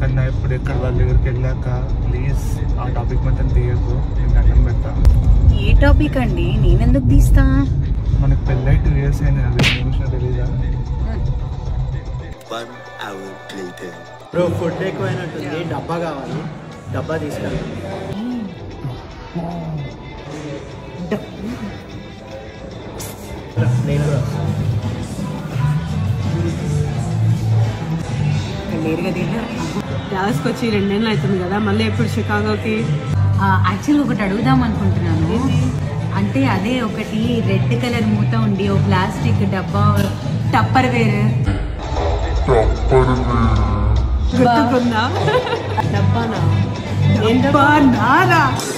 కన్నా ఇప్పుడు ఎక్కడ వాళ్ళ దగ్గరికి వెళ్ళాక ప్లీజ్ ఆ టాపిక్ మొత్తం తీయకు నేను దండం పెడతా ఏ టాపిక్ అండి నేనెందుకు తీస్తా మనకు పెళ్ళై టూ ఇయర్స్ అయింది అది నిమిషం తెలీదా One hour later. Bro food ఎక్కువైనట్టుంది డబ్బా కావాలి డబ్బా తీసుకెళ్ళి నేను కూడా నేరుగా తిన్నా డాలస్కి వచ్చి రెండేళ్ళు అవుతుంది కదా మళ్ళీ ఎప్పుడు షికాగోకి యాక్చువల్గా ఒకటి అడుగుదాం అనుకుంటున్నాను అంటే అదే ఒకటి రెడ్ కలర్ మూత ఉండి ఓ ప్లాస్టిక్ డబ్బా టప్పర్ వేరు గుర్తుకుందా డబ్బానా అబ్బా, నారా